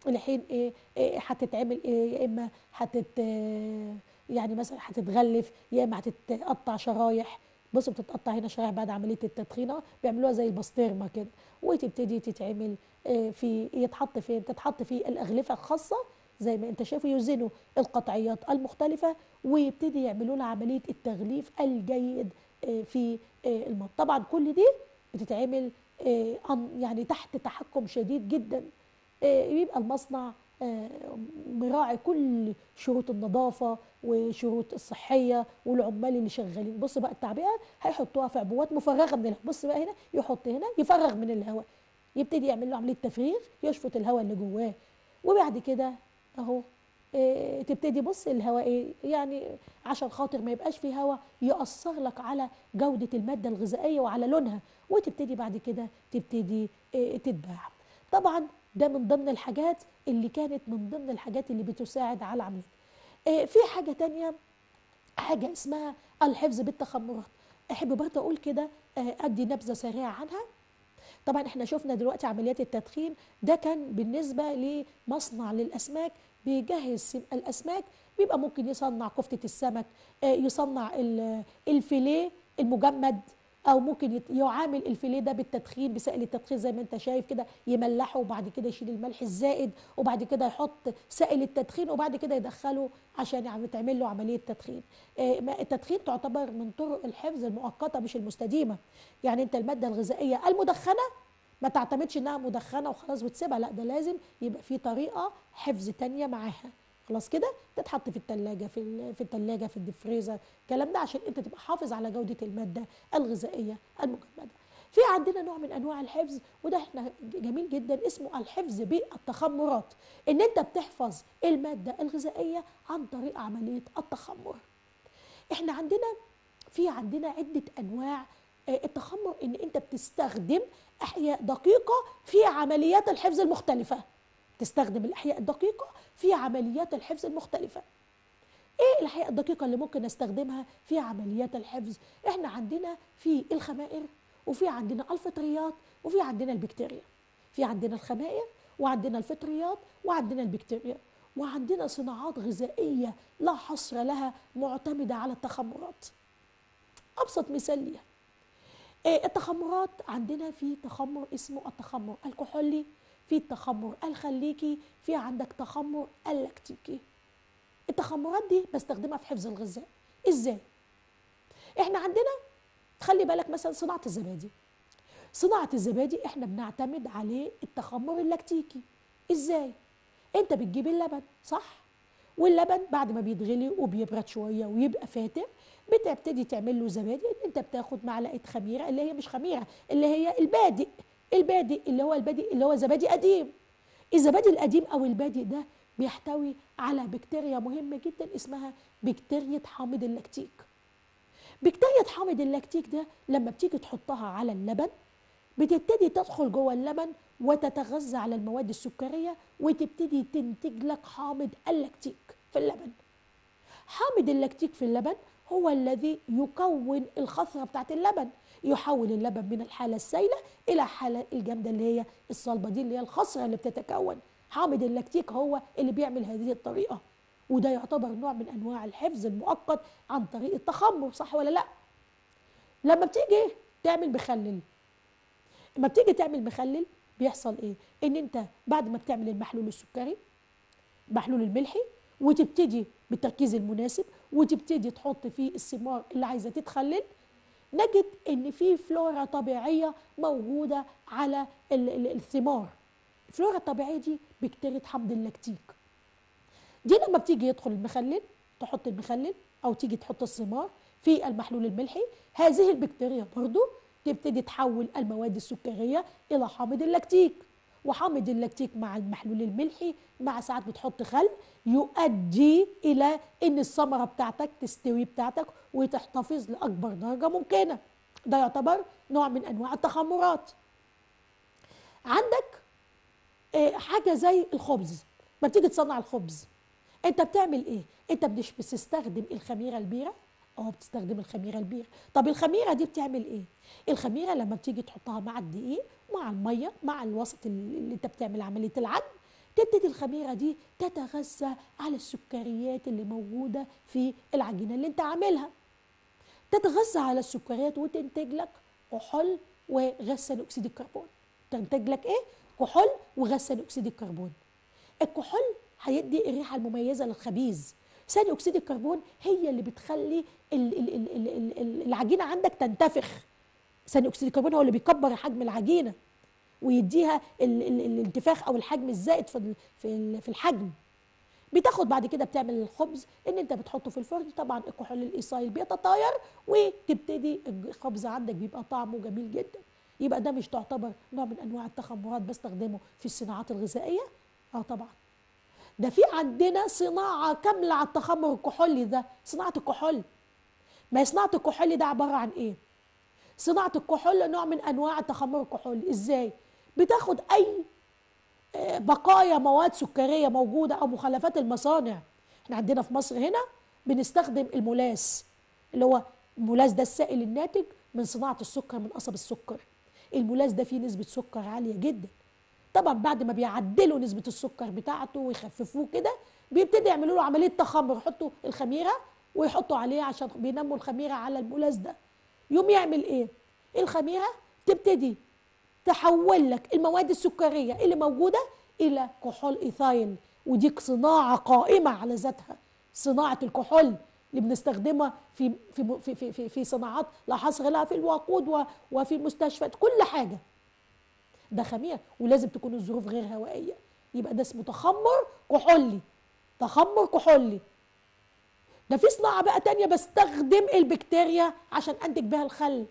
الحين ايه, إيه هتتعمل ايه يا اما هتت آه، يعني مثلا هتتغلف يا اما هتتقطع شرايح بصوا بتتقطع هنا شرايح بعد عمليه التدخينه بيعملوها زي البسطرمه كده وتبتدي تتعمل آه، في يتحط فين تتحط في الاغلفه الخاصه زي ما انت شايف يوزنوا القطعيات المختلفه ويبتدي يعملوا لها عمليه التغليف الجيد آه، في آه، المط طبعا كل دي بتتعمل آه، عن- يعني تحت تحكم شديد جدا آه، بيبقى المصنع آه، مراعي كل شروط النظافة وشروط الصحية والعمال اللي شغالين بص بقى التعبئة هيحطوها في عبوات مفرغة من الهواء بص بقى هنا يحط هنا يفرغ من الهواء يبتدي يعمل له عملية تفريغ يشفط الهواء اللي جواه وبعد كده اهو إيه تبتدي بص الهواء ايه يعني عشان خاطر ما يبقاش في هواء يأثر لك على جودة المادة الغذائية وعلى لونها وتبتدي بعد كده تبتدي إيه تتباع طبعا ده من ضمن الحاجات اللي كانت من ضمن الحاجات اللي بتساعد على عملية إيه في حاجة تانية حاجة اسمها الحفظ بالتخمرات أحب برضه أقول كده آه، أدي نبذة سريعة عنها طبعا احنا شفنا دلوقتي عمليات التدخين ده كان بالنسبة لمصنع للأسماك بيجهز الأسماك بيبقى ممكن يصنع كفتة السمك آه، يصنع ال- الفيليه المجمد او ممكن يت- يعامل الفيليه ده بالتدخين بسائل التدخين زي ما انت شايف كده يملحه وبعد كده يشيل الملح الزائد وبعد كده يحط سائل التدخين وبعد كده يدخله عشان يعمل تعمل له عمليه تدخين آه، ما- التدخين تعتبر من طرق الحفظ المؤقته مش المستديمه يعني انت الماده الغذائيه المدخنه ما تعتمدش انها مدخنه وخلاص وتسيبها لا ده لازم يبقى في طريقه حفظ تانية معاها خلاص كده تتحط في التلاجة في ال- في التلاجة في الديفريزر الكلام ده عشان انت تبقى حافظ على جودة المادة الغذائية المجمدة في عندنا نوع من انواع الحفظ وده احنا جميل جدا اسمه الحفظ بالتخمرات ان انت بتحفظ المادة الغذائية عن طريق عملية التخمر احنا عندنا في عندنا عدة أنواع آه، التخمر إن أنت بتستخدم أحياء دقيقة في عمليات الحفظ المختلفة تستخدم الأحياء الدقيقة في عمليات الحفظ المختلفة ايه الاحياء الدقيقه اللي ممكن نستخدمها في عمليات الحفظ احنا عندنا في الخمائر وفي عندنا الفطريات وفي عندنا البكتيريا في عندنا الخمائر وعندنا الفطريات وعندنا البكتيريا وعندنا صناعات غذائيه لا حصر لها معتمده على التخمرات ابسط مثال ليها إيه التخمرات عندنا في تخمر اسمه التخمر الكحولي في التخمر الخليكي في عندك تخمر اللاكتيكي التخمرات دي بستخدمها في حفظ الغذاء ازاي احنا عندنا خلي بالك مثلا صناعه الزبادي صناعه الزبادي احنا بنعتمد عليه التخمر اللاكتيكي ازاي انت بتجيب اللبن صح واللبن بعد ما بيتغلي وبيبرد شويه ويبقى فاتر بتبتدي تعمل له زبادي ان انت بتاخد معلقه خميره اللي هي مش خميره اللي هي البادئ البادئ اللي هو البادئ اللي هو زبادي قديم الزبادي القديم او البادئ ده بيحتوي على بكتيريا مهمه جدا اسمها بكتيريا حامض اللاكتيك بكتيريا حامض اللاكتيك ده لما بتيجي تحطها على اللبن بتبتدي تدخل جوه اللبن وتتغذى على المواد السكريه وتبتدي تنتج لك حامض اللاكتيك في اللبن حامض اللاكتيك في اللبن هو الذي يكون الخثرة بتاعت اللبن يحول اللبن من الحالة السائلة إلى حالة الجامدة اللي هي الصلبة دي اللي هي الخثرة اللي بتتكون حامض اللاكتيك هو اللي بيعمل هذه الطريقة وده يعتبر نوع من أنواع الحفظ المؤقت عن طريق التخمر صح ولا لا لما بتيجي تعمل مخلل لما بتيجي تعمل مخلل بيحصل ايه ان انت بعد ما بتعمل المحلول السكري المحلول الملحي وتبتدي بالتركيز المناسب وتبتدي تحط فيه الثمار اللي عايزه تتخلل نجد ان في فلورا طبيعيه موجوده على ال- ال- الثمار الفلورا الطبيعيه دي بكتيريا حمض اللاكتيك دي لما بتيجي يدخل المخلل تحط المخلل او تيجي تحط الثمار في المحلول الملحي هذه البكتيريا برضو تبتدي تحول المواد السكريه الى حامض اللاكتيك وحامض اللاكتيك مع المحلول الملحي مع ساعات بتحط خل يؤدي الى ان الثمره بتاعتك تستوي بتاعتك وتحتفظ لاكبر درجه ممكنه ده يعتبر نوع من انواع التخمرات عندك آه، حاجه زي الخبز ما بتيجي تصنع الخبز انت بتعمل ايه انت مش بتستخدم الخميره البيره اه بتستخدم الخميره البيره طب الخميره دي بتعمل ايه الخميره لما بتيجي تحطها مع الدقيق مع الميه مع الوسط اللي انت بتعمل عمليه العجن تبتدي الخميره دي تتغذى على السكريات اللي موجوده في العجينه اللي انت عاملها تتغذى على السكريات وتنتج لك كحول وغاز ثاني اكسيد الكربون تنتج لك ايه كحول وغاز ثاني اكسيد الكربون الكحول هيدي الريحه المميزه للخبيز ثاني اكسيد الكربون هي اللي بتخلي ال- ال- ال- ال- ال- ال- العجينه عندك تنتفخ ثاني اكسيد الكربون هو اللي بيكبر حجم العجينه ويديها ال ال الانتفاخ او الحجم الزائد في ال- في ال- في الحجم بتاخد بعد كده بتعمل الخبز ان انت بتحطه في الفرن طبعا الكحول الايصايل بيتطاير وتبتدي الخبز عندك بيبقى طعمه جميل جدا يبقى ده مش تعتبر نوع من انواع التخمرات بستخدمه في الصناعات الغذائيه اه طبعا ده في عندنا صناعه كامله على التخمر الكحولي ده صناعه الكحول ما هي صناعه الكحولي ده عباره عن ايه صناعه الكحول نوع من انواع التخمر الكحولي ازاي بتاخد اي آه، بقايا مواد سكريه موجوده او مخلفات المصانع احنا عندنا في مصر هنا بنستخدم الملاس اللي هو الملاس ده السائل الناتج من صناعه السكر من قصب السكر الملاس ده فيه نسبه سكر عاليه جدا طبعا بعد ما بيعدلوا نسبه السكر بتاعته ويخففوه كده بيبتدي يعملوا له عمليه تخمر يحطوا الخميره ويحطوا عليه عشان بينموا الخميره على الملاس ده يوم يعمل ايه الخميره تبتدي تحول لك المواد السكريه اللي موجوده الى كحول ايثايل ودي صناعه قائمه على ذاتها صناعه الكحول اللي بنستخدمها في في في في, في, في صناعات لا حصر لها في الوقود و- وفي المستشفيات كل حاجه ده خميره ولازم تكون الظروف غير هوائيه يبقى ده اسمه تخمر كحولي تخمر كحولي ده في صناعه بقى تانية بستخدم البكتيريا عشان انتج بها الخل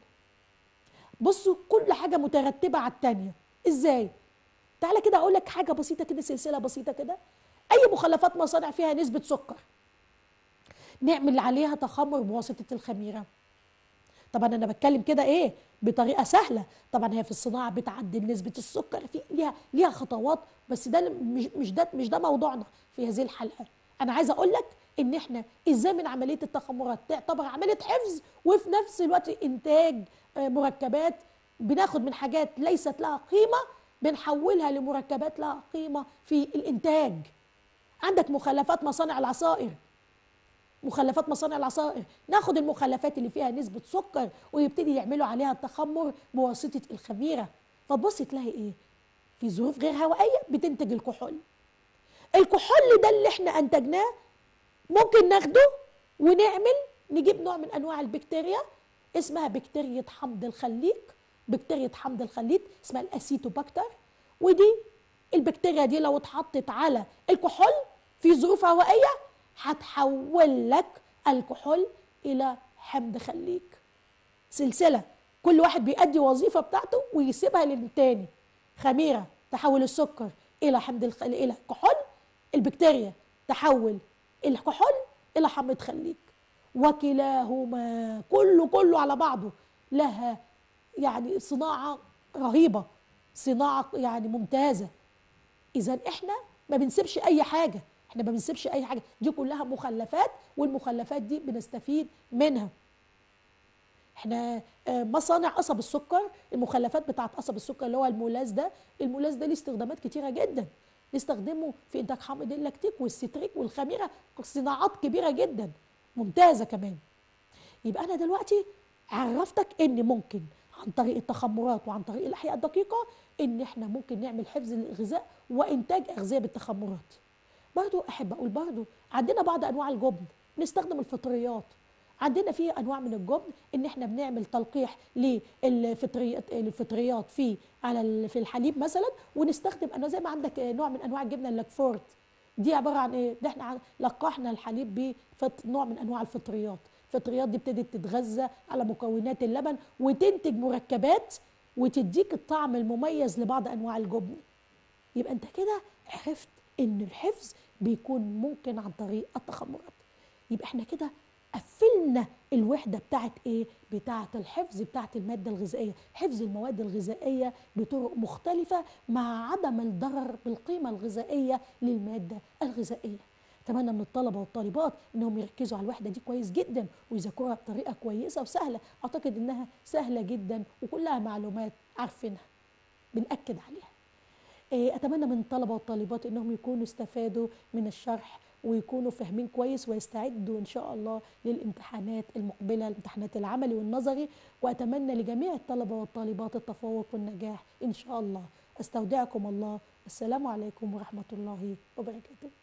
بصوا كل حاجه مترتبه على التانية ازاي تعالى كده اقول لك حاجه بسيطه كده سلسله بسيطه كده اي مخلفات مصانع فيها نسبه سكر نعمل عليها تخمر بواسطه الخميره طبعا انا بتكلم كده ايه بطريقه سهله طبعا هي في الصناعه بتعدل نسبه السكر في ليها ليها خطوات بس ده مش مش ده مش ده موضوعنا في هذه الحلقه انا عايزه اقول لك ان احنا ازاي من عمليه التخمرات تعتبر عمليه حفظ وفي نفس الوقت انتاج آه، مركبات بناخد من حاجات ليست لها قيمه بنحولها لمركبات لها قيمه في الانتاج عندك مخلفات مصانع العصائر مخلفات مصانع العصائر ناخد المخلفات اللي فيها نسبة سكر ويبتدي يعملوا عليها التخمر بواسطة الخميرة فتبص تلاقي ايه في ظروف غير هوائية بتنتج الكحول الكحول ده اللي احنا انتجناه ممكن ناخده ونعمل نجيب نوع من انواع البكتيريا اسمها بكتيريا حمض الخليك بكتيريا حمض الخليك اسمها الاسيتوباكتر ودي البكتيريا دي لو اتحطت على الكحول في ظروف هوائيه هتحول لك الكحول الى حمض خليك سلسله كل واحد بيأدي وظيفه بتاعته ويسيبها للتاني خميره تحول السكر الى حمض الخ... الى كحول البكتيريا تحول الكحول الى حمض خليك وكلاهما كله كله على بعضه لها يعني صناعه رهيبه صناعه يعني ممتازه اذا احنا ما بنسيبش اي حاجه احنا ما بنسيبش اي حاجه دي كلها مخلفات والمخلفات دي بنستفيد منها احنا آه، مصانع قصب السكر المخلفات بتاعت قصب السكر اللي هو المولاز ده المولاز ده ليه استخدامات كتيره جدا نستخدمه في انتاج حامض اللاكتيك والستريك والخميره صناعات كبيره جدا ممتازه كمان يبقى انا دلوقتي عرفتك ان ممكن عن طريق التخمرات وعن طريق الاحياء الدقيقه ان احنا ممكن نعمل حفظ للغذاء وانتاج اغذيه بالتخمرات برضو احب اقول برضو عندنا بعض انواع الجبن نستخدم الفطريات عندنا في انواع من الجبن ان احنا بنعمل تلقيح للفطريات الفطريات في على ال- في الحليب مثلا ونستخدم انا زي ما عندك نوع من انواع الجبنه اللاكفورت دي عباره عن ايه ده احنا عن- لقحنا الحليب بنوع من انواع الفطريات الفطريات دي ابتدت تتغذى على مكونات اللبن وتنتج مركبات وتديك الطعم المميز لبعض انواع الجبن يبقى انت كده عرفت ان الحفظ بيكون ممكن عن طريق التخمرات يبقى احنا كده قفلنا الوحده بتاعت ايه بتاعت الحفظ بتاعت الماده الغذائيه حفظ المواد الغذائيه بطرق مختلفه مع عدم الضرر بالقيمه الغذائيه للماده الغذائيه اتمنى من الطلبه والطالبات انهم يركزوا على الوحده دي كويس جدا ويذاكروها بطريقه كويسه وسهله اعتقد انها سهله جدا وكلها معلومات عارفينها بنأكد عليها إيه، اتمنى من الطلبه والطالبات انهم يكونوا استفادوا من الشرح ويكونوا فاهمين كويس ويستعدوا ان شاء الله للامتحانات المقبله الامتحانات العملي والنظري واتمنى لجميع الطلبه والطالبات التفوق والنجاح ان شاء الله استودعكم الله السلام عليكم ورحمه الله وبركاته